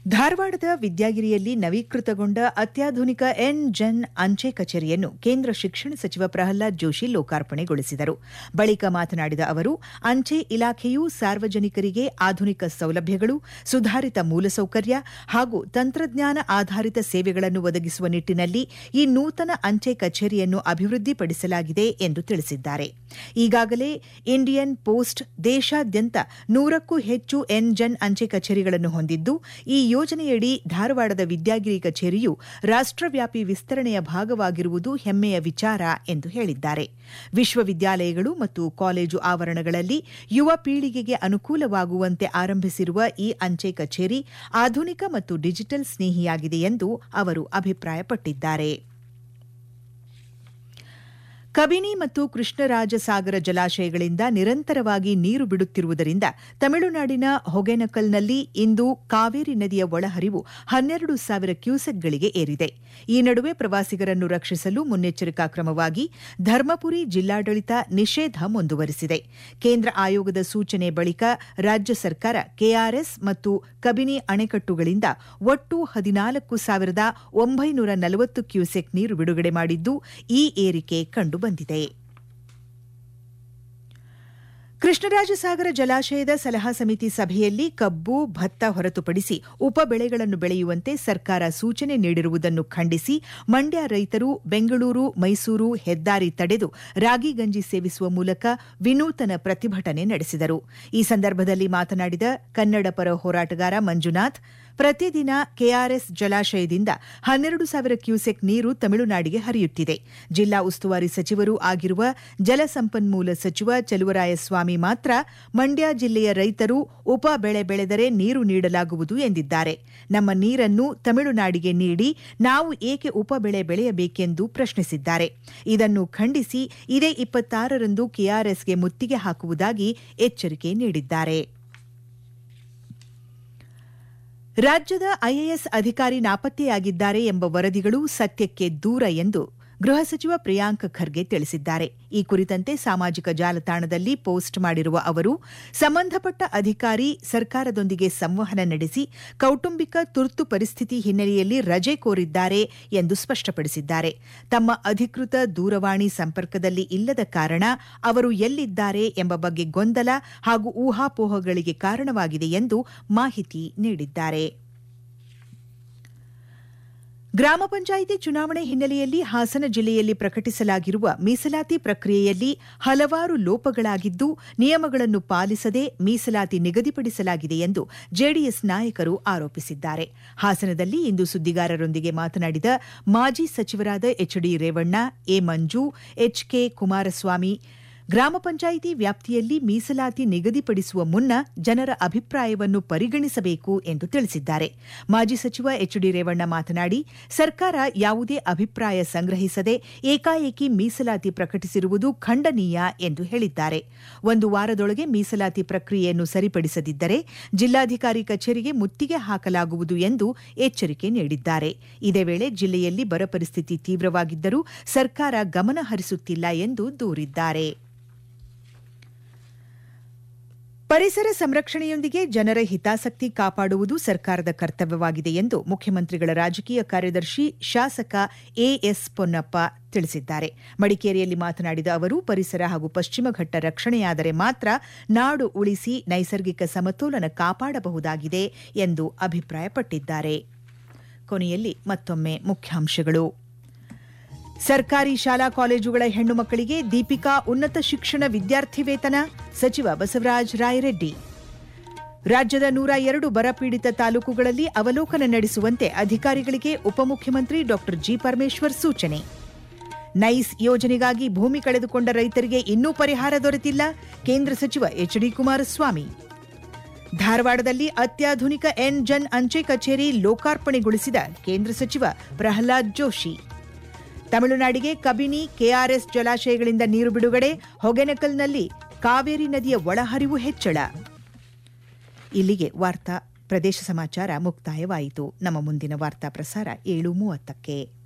ಧಾರವಾಡದ ವಿದ್ಯಾಗಿರಿಯಲ್ಲಿ ನವೀಕೃತಗೊಂಡ ಅತ್ಯಾಧುನಿಕ ಎನ್ ಜನ್ ಅಂಚೆ ಕಚೇರಿಯನ್ನು ಕೇಂದ್ರ ಶಿಕ್ಷಣ ಸಚಿವ ಪ್ರಹ್ಲಾದ್ ಜೋಶಿ ಲೋಕಾರ್ಪಣೆಗೊಳಿಸಿದರು ಬಳಿಕ ಮಾತನಾಡಿದ ಅವರು ಅಂಚೆ ಇಲಾಖೆಯು ಸಾರ್ವಜನಿಕರಿಗೆ ಆಧುನಿಕ ಸೌಲಭ್ಯಗಳು ಸುಧಾರಿತ ಮೂಲಸೌಕರ್ಯ ಹಾಗೂ ತಂತ್ರಜ್ಞಾನ ಆಧಾರಿತ ಸೇವೆಗಳನ್ನು ಒದಗಿಸುವ ನಿಟ್ಟಿನಲ್ಲಿ ಈ ನೂತನ ಅಂಚೆ ಕಚೇರಿಯನ್ನು ಅಭಿವೃದ್ಧಿಪಡಿಸಲಾಗಿದೆ ಎಂದು ತಿಳಿಸಿದ್ದಾರೆ ಈಗಾಗಲೇ ಇಂಡಿಯನ್ ಪೋಸ್ಟ್ ದೇಶಾದ್ಯಂತ ನೂರಕ್ಕೂ ಹೆಚ್ಚು ಎನ್ ಜನ್ ಅಂಚೆ ಕಚೇರಿಗಳನ್ನು ಹೊಂದಿದ್ದು ಈ ಯೋಜನೆಯಡಿ ಧಾರವಾಡದ ವಿದ್ಯಾಗಿರಿ ಕಚೇರಿಯು ರಾಷ್ಟ್ರವ್ಯಾಪಿ ವಿಸ್ತರಣೆಯ ಭಾಗವಾಗಿರುವುದು ಹೆಮ್ಮೆಯ ವಿಚಾರ ಎಂದು ಹೇಳಿದ್ದಾರೆ ವಿಶ್ವವಿದ್ಯಾಲಯಗಳು ಮತ್ತು ಕಾಲೇಜು ಆವರಣಗಳಲ್ಲಿ ಯುವ ಪೀಳಿಗೆಗೆ ಅನುಕೂಲವಾಗುವಂತೆ ಆರಂಭಿಸಿರುವ ಈ ಅಂಚೆ ಕಚೇರಿ ಆಧುನಿಕ ಮತ್ತು ಡಿಜಿಟಲ್ ಸ್ನೇಹಿಯಾಗಿದೆ ಎಂದು ಅವರು ಅಭಿಪ್ರಾಯಪಟ್ಟಿದ್ದಾರೆ ಕಬಿನಿ ಮತ್ತು ಕೃಷ್ಣರಾಜಸಾಗರ ಜಲಾಶಯಗಳಿಂದ ನಿರಂತರವಾಗಿ ನೀರು ಬಿಡುತ್ತಿರುವುದರಿಂದ ತಮಿಳುನಾಡಿನ ಹೊಗೆನಕಲ್ನಲ್ಲಿ ಇಂದು ಕಾವೇರಿ ನದಿಯ ಒಳಹರಿವು ಹನ್ನೆರಡು ಸಾವಿರ ಕ್ಯೂಸೆಕ್ಗಳಿಗೆ ಏರಿದೆ ಈ ನಡುವೆ ಪ್ರವಾಸಿಗರನ್ನು ರಕ್ಷಿಸಲು ಮುನ್ನೆಚ್ಚರಿಕಾ ಕ್ರಮವಾಗಿ ಧರ್ಮಪುರಿ ಜಿಲ್ಲಾಡಳಿತ ನಿಷೇಧ ಮುಂದುವರೆಸಿದೆ ಕೇಂದ್ರ ಆಯೋಗದ ಸೂಚನೆ ಬಳಿಕ ರಾಜ್ಯ ಸರ್ಕಾರ ಕೆಆರ್ಎಸ್ ಮತ್ತು ಕಬಿನಿ ಅಣೆಕಟ್ಟುಗಳಿಂದ ಒಟ್ಟು ಹದಿನಾಲ್ಕು ಸಾವಿರದ ಒಂಬೈನೂರ ನಲವತ್ತು ಕ್ಯೂಸೆಕ್ ನೀರು ಬಿಡುಗಡೆ ಮಾಡಿದ್ದು ಈ ಏರಿಕೆ ಕಂಡುಬಂದಿದೆ ಕೃಷ್ಣರಾಜಸಾಗರ ಜಲಾಶಯದ ಸಲಹಾ ಸಮಿತಿ ಸಭೆಯಲ್ಲಿ ಕಬ್ಬು ಭತ್ತ ಹೊರತುಪಡಿಸಿ ಉಪ ಬೆಳೆಗಳನ್ನು ಬೆಳೆಯುವಂತೆ ಸರ್ಕಾರ ಸೂಚನೆ ನೀಡಿರುವುದನ್ನು ಖಂಡಿಸಿ ಮಂಡ್ಯ ರೈತರು ಬೆಂಗಳೂರು ಮೈಸೂರು ಹೆದ್ದಾರಿ ತಡೆದು ರಾಗಿ ಗಂಜಿ ಸೇವಿಸುವ ಮೂಲಕ ವಿನೂತನ ಪ್ರತಿಭಟನೆ ನಡೆಸಿದರು ಈ ಸಂದರ್ಭದಲ್ಲಿ ಮಾತನಾಡಿದ ಕನ್ನಡ ಪರ ಹೋರಾಟಗಾರ ಮಂಜುನಾಥ್ ಪ್ರತಿದಿನ ಕೆಆರ್ಎಸ್ ಜಲಾಶಯದಿಂದ ಹನ್ನೆರಡು ಸಾವಿರ ಕ್ಯೂಸೆಕ್ ನೀರು ತಮಿಳುನಾಡಿಗೆ ಹರಿಯುತ್ತಿದೆ ಜಿಲ್ಲಾ ಉಸ್ತುವಾರಿ ಸಚಿವರೂ ಆಗಿರುವ ಜಲಸಂಪನ್ಮೂಲ ಸಚಿವ ಚಲುವರಾಯಸ್ವಾಮಿ ಮಾತ್ರ ಮಂಡ್ಯ ಜಿಲ್ಲೆಯ ರೈತರು ಉಪ ಬೆಳೆ ಬೆಳೆದರೆ ನೀರು ನೀಡಲಾಗುವುದು ಎಂದಿದ್ದಾರೆ ನಮ್ಮ ನೀರನ್ನು ತಮಿಳುನಾಡಿಗೆ ನೀಡಿ ನಾವು ಏಕೆ ಉಪ ಬೆಳೆ ಬೆಳೆಯಬೇಕೆಂದು ಪ್ರಶ್ನಿಸಿದ್ದಾರೆ ಇದನ್ನು ಖಂಡಿಸಿ ಇದೇ ಇಪ್ಪತ್ತಾರರಂದು ಕೆಆರ್ಎಸ್ಗೆ ಮುತ್ತಿಗೆ ಹಾಕುವುದಾಗಿ ಎಚ್ಚರಿಕೆ ನೀಡಿದ್ದಾರೆ ರಾಜ್ಯದ ಐಎಎಸ್ ಅಧಿಕಾರಿ ನಾಪತ್ತೆಯಾಗಿದ್ದಾರೆ ಎಂಬ ವರದಿಗಳು ಸತ್ಯಕ್ಕೆ ದೂರ ಎಂದು ಗೃಹ ಸಚಿವ ಪ್ರಿಯಾಂಕ್ ಖರ್ಗೆ ತಿಳಿಸಿದ್ದಾರೆ ಈ ಕುರಿತಂತೆ ಸಾಮಾಜಿಕ ಜಾಲತಾಣದಲ್ಲಿ ಪೋಸ್ಟ್ ಮಾಡಿರುವ ಅವರು ಸಂಬಂಧಪಟ್ಟ ಅಧಿಕಾರಿ ಸರ್ಕಾರದೊಂದಿಗೆ ಸಂವಹನ ನಡೆಸಿ ಕೌಟುಂಬಿಕ ತುರ್ತು ಪರಿಸ್ಥಿತಿ ಹಿನ್ನೆಲೆಯಲ್ಲಿ ರಜೆ ಕೋರಿದ್ದಾರೆ ಎಂದು ಸ್ಪಷ್ಟಪಡಿಸಿದ್ದಾರೆ ತಮ್ಮ ಅಧಿಕೃತ ದೂರವಾಣಿ ಸಂಪರ್ಕದಲ್ಲಿ ಇಲ್ಲದ ಕಾರಣ ಅವರು ಎಲ್ಲಿದ್ದಾರೆ ಎಂಬ ಬಗ್ಗೆ ಗೊಂದಲ ಹಾಗೂ ಊಹಾಪೋಹಗಳಿಗೆ ಕಾರಣವಾಗಿದೆ ಎಂದು ಮಾಹಿತಿ ನೀಡಿದ್ದಾರೆ ಗ್ರಾಮ ಪಂಚಾಯಿತಿ ಚುನಾವಣೆ ಹಿನ್ನೆಲೆಯಲ್ಲಿ ಹಾಸನ ಜಿಲ್ಲೆಯಲ್ಲಿ ಪ್ರಕಟಿಸಲಾಗಿರುವ ಮೀಸಲಾತಿ ಪ್ರಕ್ರಿಯೆಯಲ್ಲಿ ಹಲವಾರು ಲೋಪಗಳಾಗಿದ್ದು ನಿಯಮಗಳನ್ನು ಪಾಲಿಸದೆ ಮೀಸಲಾತಿ ನಿಗದಿಪಡಿಸಲಾಗಿದೆ ಎಂದು ಜೆಡಿಎಸ್ ನಾಯಕರು ಆರೋಪಿಸಿದ್ದಾರೆ ಹಾಸನದಲ್ಲಿ ಇಂದು ಸುದ್ದಿಗಾರರೊಂದಿಗೆ ಮಾತನಾಡಿದ ಮಾಜಿ ಸಚಿವರಾದ H D Revanna A Manju H K Kumaraswamy ಗ್ರಾಮ ಪಂಚಾಯಿತಿ ವ್ಯಾಪ್ತಿಯಲ್ಲಿ ಮೀಸಲಾತಿ ನಿಗದಿಪಡಿಸುವ ಮುನ್ನ ಜನರ ಅಭಿಪ್ರಾಯವನ್ನು ಪರಿಗಣಿಸಬೇಕು ಎಂದು ತಿಳಿಸಿದ್ದಾರೆ ಮಾಜಿ ಸಚಿವ ಎಚ್ ಡಿ ರೇವಣ್ಣ ಮಾತನಾಡಿ ಸರ್ಕಾರ ಯಾವುದೇ ಅಭಿಪ್ರಾಯ ಸಂಗ್ರಹಿಸದೆ ಏಕಾಏಕಿ ಮೀಸಲಾತಿ ಪ್ರಕಟಿಸಿರುವುದು ಖಂಡನೀಯ ಎಂದು ಹೇಳಿದ್ದಾರೆ ಒಂದು ವಾರದೊಳಗೆ ಮೀಸಲಾತಿ ಪ್ರಕ್ರಿಯೆಯನ್ನು ಸರಿಪಡಿಸದಿದ್ದರೆ ಜಿಲ್ಲಾಧಿಕಾರಿ ಕಚೇರಿಗೆ ಮುತ್ತಿಗೆ ಹಾಕಲಾಗುವುದು ಎಂದು ಎಚ್ಚರಿಕೆ ನೀಡಿದ್ದಾರೆ ಇದೇ ವೇಳೆ ಜಿಲ್ಲೆಯಲ್ಲಿ ಬರ ಪರಿಸ್ಥಿತಿ ತೀವ್ರವಾಗಿದ್ದರೂ ಸರ್ಕಾರ ಗಮನ ಹರಿಸುತ್ತಿಲ್ಲ ಎಂದು ದೂರಿದ್ದಾರೆ ಪರಿಸರ ಸಂರಕ್ಷಣೆಯೊಂದಿಗೆ ಜನರ ಹಿತಾಸಕ್ತಿ ಕಾಪಾಡುವುದು ಸರ್ಕಾರದ ಕರ್ತವ್ಯವಾಗಿದೆ ಎಂದು ಮುಖ್ಯಮಂತ್ರಿಗಳ ರಾಜಕೀಯ ಕಾರ್ಯದರ್ಶಿ ಶಾಸಕ ಎಎಸ್ ಪೊನ್ನಪ್ಪ ತಿಳಿಸಿದ್ದಾರೆ ಮಡಿಕೇರಿಯಲ್ಲಿ ಮಾತನಾಡಿದ ಅವರು ಪರಿಸರ ಹಾಗೂ ಪಶ್ಚಿಮ ಘಟ್ಟ ರಕ್ಷಣೆಯಾದರೆ ಮಾತ್ರ ನಾಡು ಉಳಿಸಿ ನೈಸರ್ಗಿಕ ಸಮತೋಲನ ಕಾಪಾಡಬಹುದಾಗಿದೆ ಎಂದು ಅಭಿಪ್ರಾಯಪಟ್ಟಿದ್ದಾರೆ ಕೊನೆಯಲ್ಲಿ ಮತ್ತೊಮ್ಮೆ ಮುಖ್ಯಾಂಶಗಳು ಸರ್ಕಾರಿ ಶಾಲಾ ಕಾಲೇಜುಗಳ ಹೆಣ್ಣು ಮಕ್ಕಳಿಗೆ ದೀಪಿಕಾ ಉನ್ನತ ಶಿಕ್ಷಣ ವಿದ್ಯಾರ್ಥಿ ವೇತನ ಸಚಿವ ಬಸವರಾಜ ರಾಯರೆಡ್ಡಿ ರಾಜ್ಯದ ನೂರ ಎರಡು ಬರಪೀಡಿತ ತಾಲೂಕುಗಳಲ್ಲಿ ಅವಲೋಕನ ನಡೆಸುವಂತೆ ಅಧಿಕಾರಿಗಳಿಗೆ ಉಪಮುಖ್ಯಮಂತ್ರಿ ಡಾ ಜಿ ಪರಮೇಶ್ವರ್ ಸೂಚನೆ ನೈಸ್ ಯೋಜನೆಗಾಗಿ ಭೂಮಿ ಕಳೆದುಕೊಂಡ ರೈತರಿಗೆ ಇನ್ನೂ ಪರಿಹಾರ ದೊರೆತಿಲ್ಲ ಕೇಂದ್ರ ಸಚಿವ ಎಚ್ ಡಿ ಕುಮಾರಸ್ವಾಮಿ ಧಾರವಾಡದಲ್ಲಿ ಅತ್ಯಾಧುನಿಕ ಎನ್ ಜನ್ ಅಂಚೆ ಕಚೇರಿ ಲೋಕಾರ್ಪಣೆಗೊಳಿಸಿದ ಕೇಂದ್ರ ಸಚಿವ ಪ್ರಹ್ಲಾದ್ ಜೋಶಿ ತಮಿಳುನಾಡಿಗೆ ಕಬಿನಿ ಕೆಆರ್ಎಸ್ ಜಲಾಶಯಗಳಿಂದ ನೀರು ಬಿಡುಗಡೆ ಹೊಗೆನಕಲ್ನಲ್ಲಿ ಕಾವೇರಿ ನದಿಯ ಒಳಹರಿವು ಹೆಚ್ಚಳ ಇಲ್ಲಿಗೆ ವಾರ್ತಾ ಪ್ರದೇಶ ಸಮಾಚಾರ ಮುಕ್ತಾಯವಾಯಿತು ನಮ್ಮ ಮುಂದಿನ ವಾರ್ತಾ ಪ್ರಸಾರ ಏಳು ಮೂವತ್ತಕ್ಕೆ